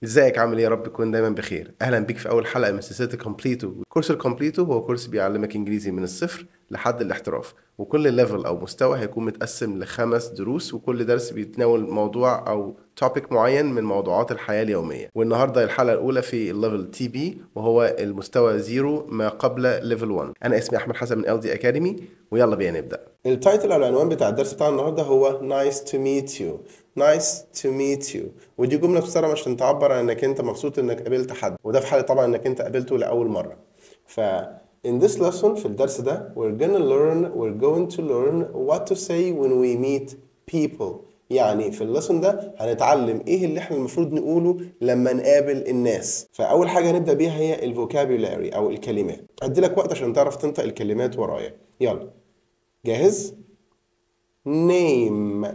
ازيك عامل ايه يا رب تكون دايما بخير اهلا بيك في اول حلقه من سلسله الكومبليتو كورس الكومبليتو هو كورس بيعلمك انجليزي من الصفر لحد الاحتراف وكل ليفل او مستوى هيكون متقسم لخمس دروس وكل درس بيتناول موضوع او توبيك معين من موضوعات الحياه اليوميه والنهارده الحلقه الاولى في الليفل تي بي وهو المستوى زيرو ما قبل ليفل 1 انا اسمي احمد حسن من ال دي اكاديمي ويلا بينا نبدا التايتل او العنوان بتاع الدرس بتاع النهارده هو nice to meet you nice to meet you ودي جمله بتستخدم عشان تعبر عن انك انت مبسوط انك قابلت حد وده في حاله طبعا انك انت قابلته لاول مره ف In this lesson في الدرس ده we're gonna learn we're going to learn what to say when we meet people يعني في الليسون ده هنتعلم ايه اللي احنا المفروض نقوله لما نقابل الناس فاول حاجه هنبدا بيها هي الفوكابيولاري او الكلمات هدي لك وقت عشان تعرف تنطق الكلمات ورايا يلا جاهز name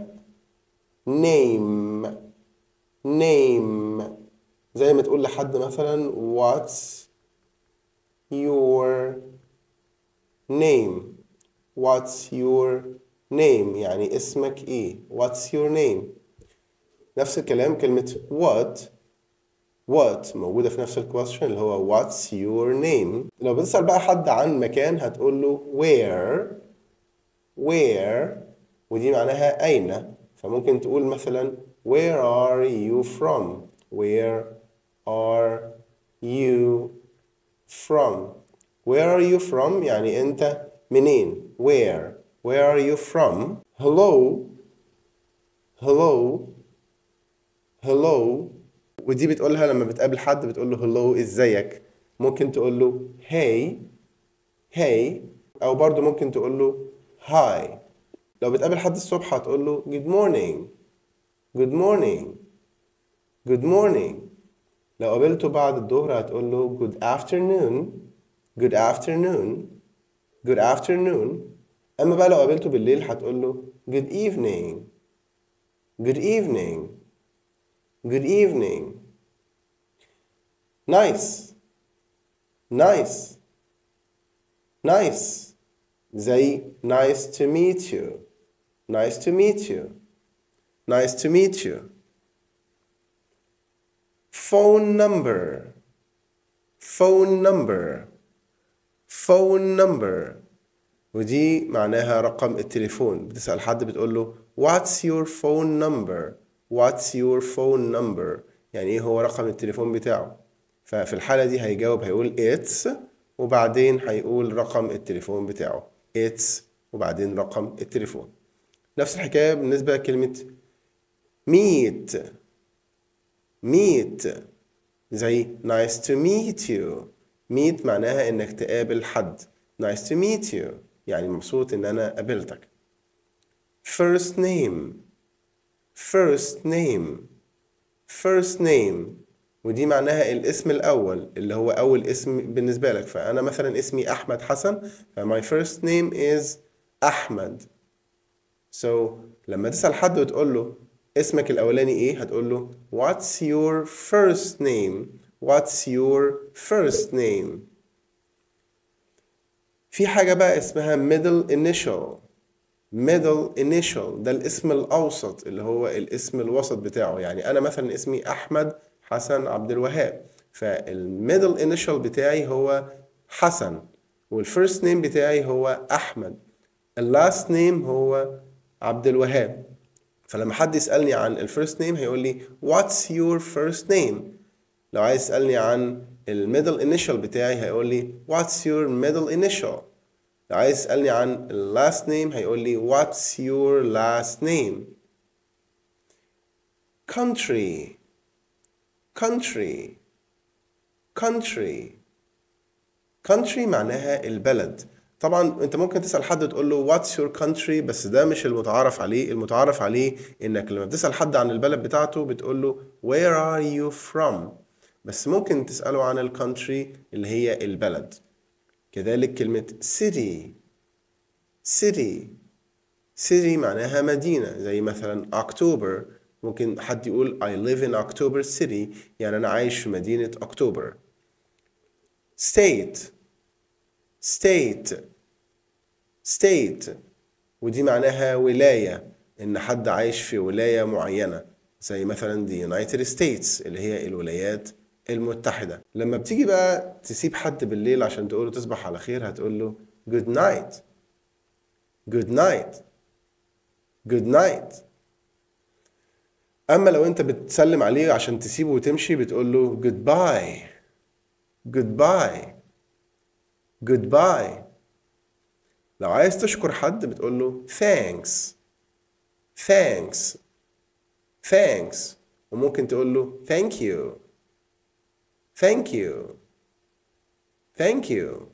name name زي ما تقول لحد مثلا what's your name what's your name يعني اسمك ايه what's your name نفس الكلام كلمة what what موجودة في نفس الكويستشن اللي هو what's your name لو بتسأل بقى حد عن مكان هتقول له where where ودي معناها أين فممكن تقول مثلا where are you from where are you from where are you from يعني أنت منين where where are you from hello hello hello ودي بتقولها لما بتقابل حد بتقول له hello ازيك ممكن تقول له hey hey او برضو ممكن تقول له hi لو بتقابل حد الصبح هتقول له good morning good morning good morning لو قابلته بعد الظهر هتقول له good afternoon good afternoon good afternoon اما بقى لو قابلته بالليل هتقول له good evening good evening good evening nice nice nice زي nice to meet you nice to meet you nice to meet you phone number phone number phone number ودي معناها رقم التليفون بتسأل حد بتقول له what's your phone number what's your phone number يعني ايه هو رقم التليفون بتاعه ففي الحالة دي هيجاوب هيقول it's وبعدين هيقول رقم التليفون بتاعه it's وبعدين رقم التليفون نفس الحكاية بالنسبة لكلمة meet meet زي nice to meet you meet معناها انك تقابل حد nice to meet you يعني مبسوط ان انا قابلتك first name first name first name ودي معناها الاسم الاول اللي هو اول اسم بالنسبه لك فانا مثلا اسمي احمد حسن ف my first name is احمد so لما تسال حد وتقول له اسمك الاولاني ايه هتقول له what's your first name what's your first name في حاجة بقى اسمها middle initial middle initial ده الاسم الأوسط اللي هو الاسم الوسط بتاعه يعني أنا مثلا اسمي أحمد حسن عبد الوهاب فالميدل initial بتاعي هو حسن والفيرست نيم بتاعي هو أحمد اللاست نيم هو عبد الوهاب فلما حد يسألني عن الفيرست نيم هيقول لي what's your first name لو عايز يسألني عن الميدل انيشال بتاعي هيقول لي what's your middle initial لو عايز يسألني عن last name هيقول لي what's your last name country country country country معناها البلد طبعا انت ممكن تسأل حد تقول له what's your country بس ده مش المتعارف عليه المتعارف عليه انك لما بتسأل حد عن البلد بتاعته بتقول له where are you from بس ممكن تسأله عن الكونتري اللي هي البلد كذلك كلمة city city city معناها مدينة زي مثلا أكتوبر ممكن حد يقول I live in October City يعني أنا عايش في مدينة أكتوبر state state state ودي معناها ولاية إن حد عايش في ولاية معينة زي مثلا the United States اللي هي الولايات المتحدة لما بتيجي بقى تسيب حد بالليل عشان تقوله تصبح على خير هتقول له good night good night good night أما لو أنت بتسلم عليه عشان تسيبه وتمشي بتقول له goodbye goodbye goodbye لو عايز تشكر حد بتقول له thanks thanks thanks وممكن تقول له thank you thank you thank you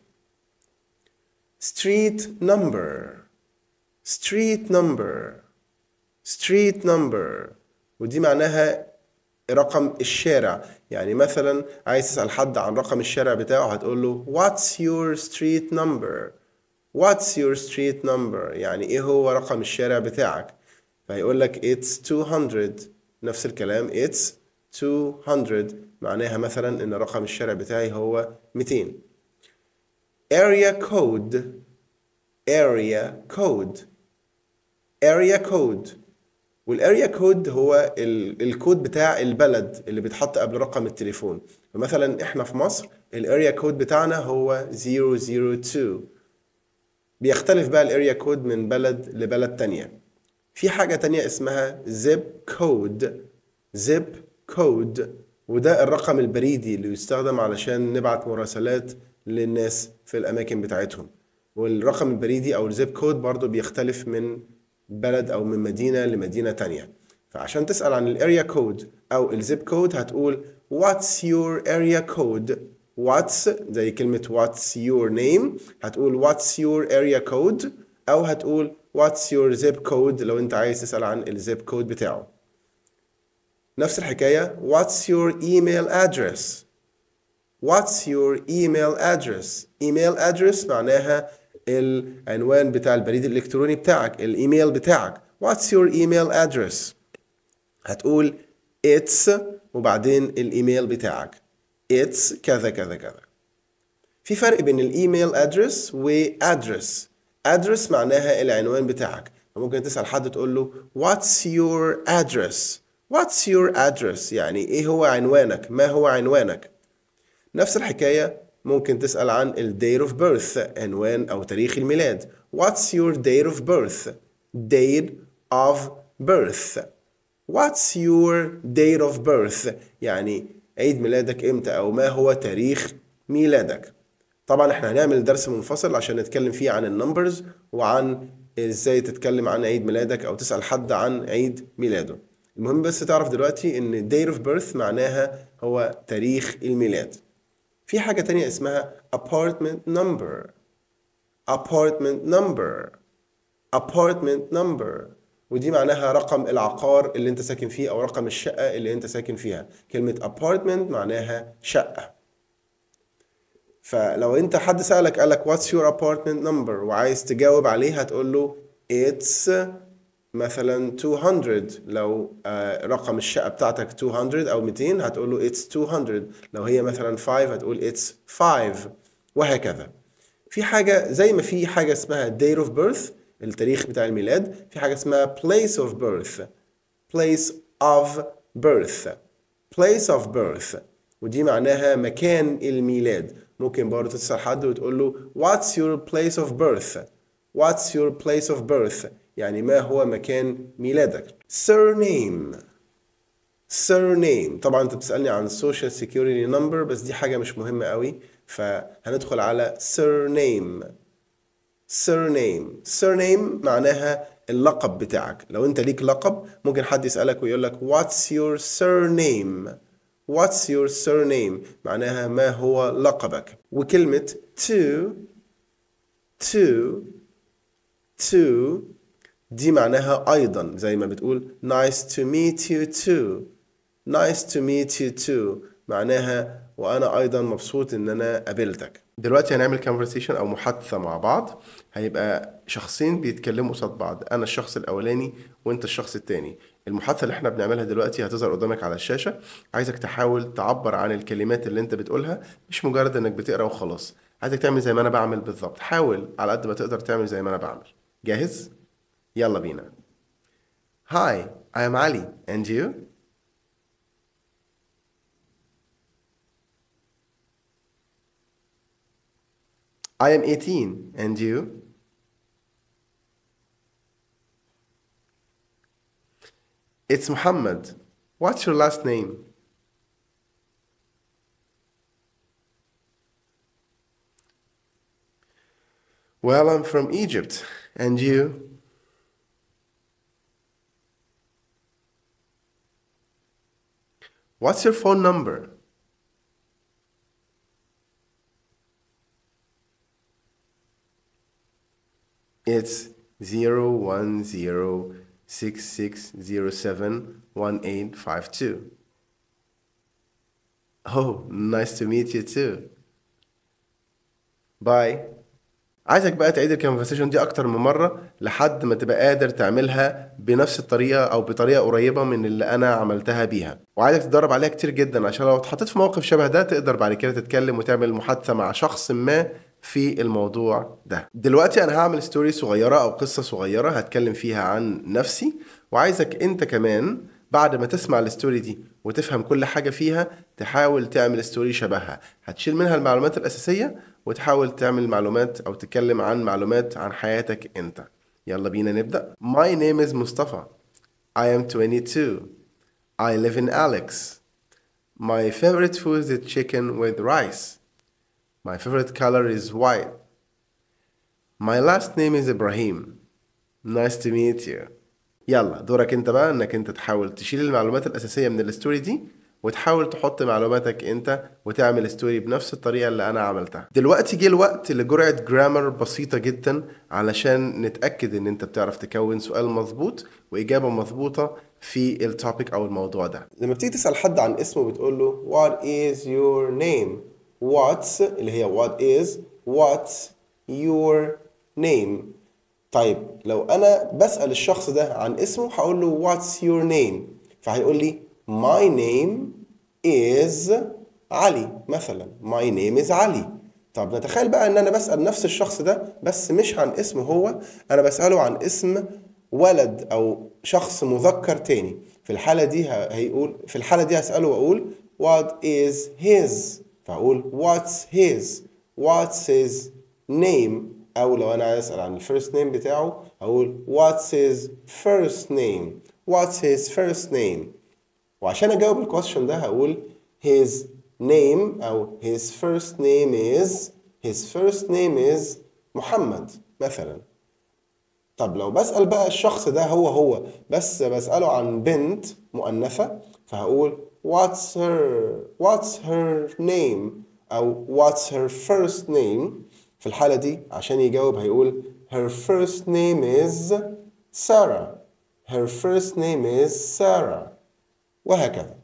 street number street number street number ودي معناها رقم الشارع يعني مثلا عايز تسأل حد عن رقم الشارع بتاعه هتقول له what's your street number what's your street number يعني ايه هو رقم الشارع بتاعك فيقول لك it's 200 نفس الكلام it's 200 معناها مثلا ان رقم الشارع بتاعي هو 200 area code area code area code والاريا كود هو ال- الكود بتاع البلد اللي بيتحط قبل رقم التليفون فمثلا احنا في مصر الاريا كود بتاعنا هو 002 بيختلف بقى الاريا كود من بلد لبلد تانية في حاجة تانية اسمها زيب كود زيب كود وده الرقم البريدي اللي يستخدم علشان نبعت مراسلات للناس في الأماكن بتاعتهم والرقم البريدي أو الزيب كود برضو بيختلف من بلد أو من مدينة لمدينة تانية فعشان تسأل عن الاريا كود أو الزيب كود هتقول what's your area code what's زي كلمة what's your name هتقول what's your area code أو هتقول what's your zip code لو أنت عايز تسأل عن الزيب كود بتاعه نفس الحكاية what's your email address what's your email address email address معناها العنوان بتاع البريد الإلكتروني بتاعك الإيميل بتاعك what's your email address هتقول it's وبعدين الإيميل بتاعك it's كذا كذا كذا في فرق بين الايميل ادرس وادرس ادرس معناها العنوان بتاعك فممكن تسأل حد تقول له what's your address what's your address يعني ايه هو عنوانك ما هو عنوانك نفس الحكاية ممكن تسأل عن ال date of birth عنوان أو تاريخ الميلاد What's your date of birth? Date of birth What's your date of birth? يعني عيد ميلادك امتى أو ما هو تاريخ ميلادك طبعا احنا هنعمل درس منفصل عشان نتكلم فيه عن النمبرز وعن ازاي تتكلم عن عيد ميلادك او تسأل حد عن عيد ميلاده المهم بس تعرف دلوقتي ان date of birth معناها هو تاريخ الميلاد في حاجة تانية اسمها apartment number apartment number apartment number ودي معناها رقم العقار اللي انت ساكن فيه او رقم الشقة اللي انت ساكن فيها كلمة apartment معناها شقة فلو انت حد سألك قالك what's your apartment number وعايز تجاوب عليه هتقول له it's مثلا 200 لو آه، رقم الشقة بتاعتك 200 أو 200 هتقول له it's 200 لو هي مثلا 5 هتقول it's 5 وهكذا في حاجة زي ما في حاجة اسمها date of birth التاريخ بتاع الميلاد في حاجة اسمها place of birth place of birth place of birth ودي معناها مكان الميلاد ممكن برضه تسأل حد وتقول له what's your place of birth what's your place of birth يعني ما هو مكان ميلادك surname surname طبعا انت بتسألني عن social security number بس دي حاجة مش مهمة قوي فهندخل على surname surname surname معناها اللقب بتاعك لو انت ليك لقب ممكن حد يسألك ويقول لك what's your surname what's your surname معناها ما هو لقبك وكلمة to to to دي معناها أيضا زي ما بتقول nice to meet you too nice to meet you too معناها وأنا أيضا مبسوط إن أنا قابلتك دلوقتي هنعمل conversation أو محادثة مع بعض هيبقى شخصين بيتكلموا قصاد بعض أنا الشخص الأولاني وأنت الشخص التاني المحادثة اللي احنا بنعملها دلوقتي هتظهر قدامك على الشاشة عايزك تحاول تعبر عن الكلمات اللي انت بتقولها مش مجرد انك بتقرا وخلاص عايزك تعمل زي ما انا بعمل بالظبط حاول على قد ما تقدر تعمل زي ما انا بعمل جاهز؟ يلا بينا Hi, I am Ali and you? I am 18 and you It's Muhammad What's your last name Well, I'm from Egypt. And you? What's your phone number? It's 01066071852. Oh, nice to meet you too. Bye. عايزك بقى تعيد الكونفرسيشن دي اكتر من مره لحد ما تبقى قادر تعملها بنفس الطريقه او بطريقه قريبه من اللي انا عملتها بيها وعايزك تتدرب عليها كتير جدا عشان لو اتحطيت في موقف شبه ده تقدر بعد كده تتكلم وتعمل محادثه مع شخص ما في الموضوع ده دلوقتي انا هعمل ستوري صغيره او قصه صغيره هتكلم فيها عن نفسي وعايزك انت كمان بعد ما تسمع الستوري دي وتفهم كل حاجه فيها تحاول تعمل ستوري شبهها هتشيل منها المعلومات الاساسيه وتحاول تعمل معلومات او تتكلم عن معلومات عن حياتك انت يلا بينا نبدا My name is Mustafa I am 22 I live in Alex My favorite food is chicken with rice My favorite color is white My last name is Ibrahim Nice to meet you يلا دورك انت بقى انك انت تحاول تشيل المعلومات الاساسيه من الستوري دي وتحاول تحط معلوماتك انت وتعمل ستوري بنفس الطريقه اللي انا عملتها دلوقتي جه الوقت لجرعه جرامر بسيطه جدا علشان نتاكد ان انت بتعرف تكون سؤال مظبوط واجابه مظبوطه في التوبيك او الموضوع ده لما بتيجي تسال حد عن اسمه بتقول له what is your name what's اللي هي what is what's your name طيب لو انا بسال الشخص ده عن اسمه هقول له what's your name فهيقول لي my name is علي مثلا my name is علي طب نتخيل بقى ان انا بسال نفس الشخص ده بس مش عن اسمه هو انا بساله عن اسم ولد او شخص مذكر تاني في الحاله دي هيقول في الحاله دي هساله واقول what is his فاقول what's his what's his name او لو انا عايز اسال عن الفيرست نيم بتاعه هقول what's his first name what's his first name وعشان اجاوب الكويشن ده هقول his name او his first name is his first name is محمد مثلا طب لو بسأل بقى الشخص ده هو هو بس بسأله عن بنت مؤنثة فهقول what's her what's her name أو what's her first name في الحالة دي عشان يجاوب هيقول her first name is Sarah her first name is Sarah وهكذا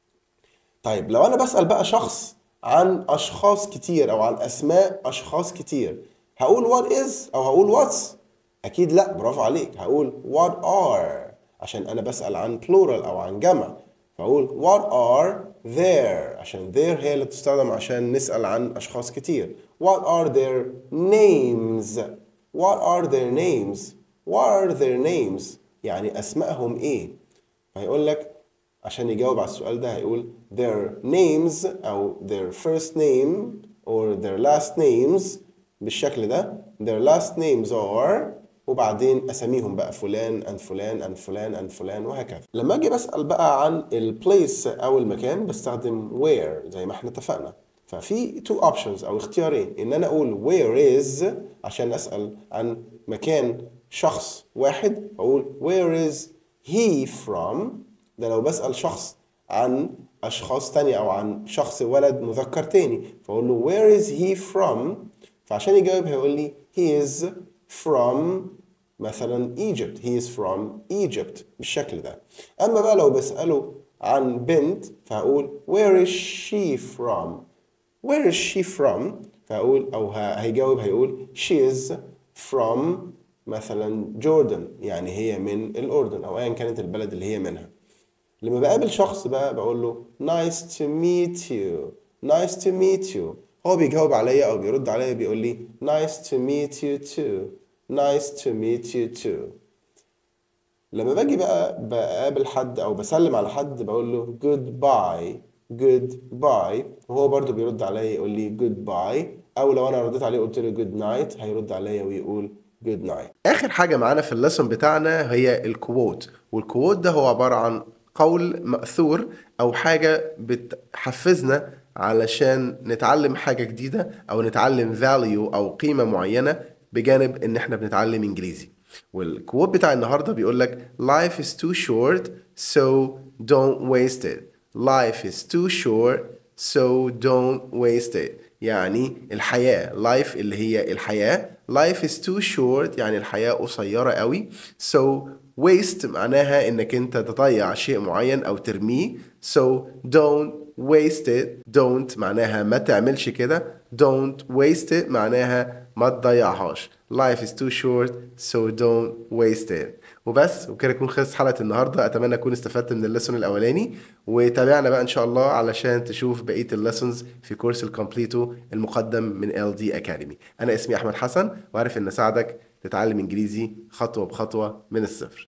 طيب لو أنا بسأل بقى شخص عن أشخاص كتير أو عن أسماء أشخاص كتير هقول what is أو هقول what's أكيد لأ برافو عليك هقول what are عشان أنا بسأل عن plural أو عن جمع فأقول what are there عشان there هي اللي بتستخدم عشان نسأل عن أشخاص كتير what are their names what are their names what are their names يعني أسمائهم إيه فهيقول لك عشان يجاوب على السؤال ده هيقول their names أو their first name or their last names بالشكل ده their last names are وبعدين اساميهم بقى فلان and فلان and فلان and فلان وهكذا لما اجي بسال بقى عن البليس او المكان بستخدم where زي ما احنا اتفقنا ففي two options او اختيارين ان انا اقول where is عشان اسال عن مكان شخص واحد اقول where is he from ده لو بسال شخص عن اشخاص تانية او عن شخص ولد مذكر تاني فاقول له where is he from فعشان يجاوب هيقول لي he is from مثلا Egypt he is from Egypt بالشكل ده أما بقى لو بسأله عن بنت فهقول where is she from where is she from فهقول أو هيجاوب هيقول she is from مثلا جوردن يعني هي من الأردن أو أيا كانت البلد اللي هي منها لما بقابل شخص بقى بقول له nice to meet you nice to meet you هو بيجاوب عليا أو بيرد عليا بيقول لي nice to meet you too nice to meet you too لما باجي بقى بقابل حد او بسلم على حد بقول له goodbye goodbye وهو برضو بيرد عليا يقول لي goodbye او لو انا رديت عليه قلت له good night هيرد عليا ويقول good night اخر حاجه معانا في الليسون بتاعنا هي الكووت والكووت ده هو عباره عن قول مأثور او حاجه بتحفزنا علشان نتعلم حاجه جديده او نتعلم value او قيمه معينه بجانب ان احنا بنتعلم انجليزي والكووت بتاع النهارده بيقول لك life is too short so don't waste it life is too short so don't waste it يعني الحياة life اللي هي الحياة life is too short يعني الحياة قصيرة قوي so waste معناها انك انت تضيع شيء معين او ترميه so don't waste it don't معناها ما تعملش كده don't waste it معناها ما تضيعهاش life is too short so don't waste it وبس وكده تكون خلصت حلقة النهاردة أتمنى أكون استفدت من الليسون الأولاني وتابعنا بقى إن شاء الله علشان تشوف بقية الليسونز في كورس الكومبليتو المقدم من LD Academy أنا اسمي أحمد حسن وعارف إن أساعدك تتعلم إنجليزي خطوة بخطوة من الصفر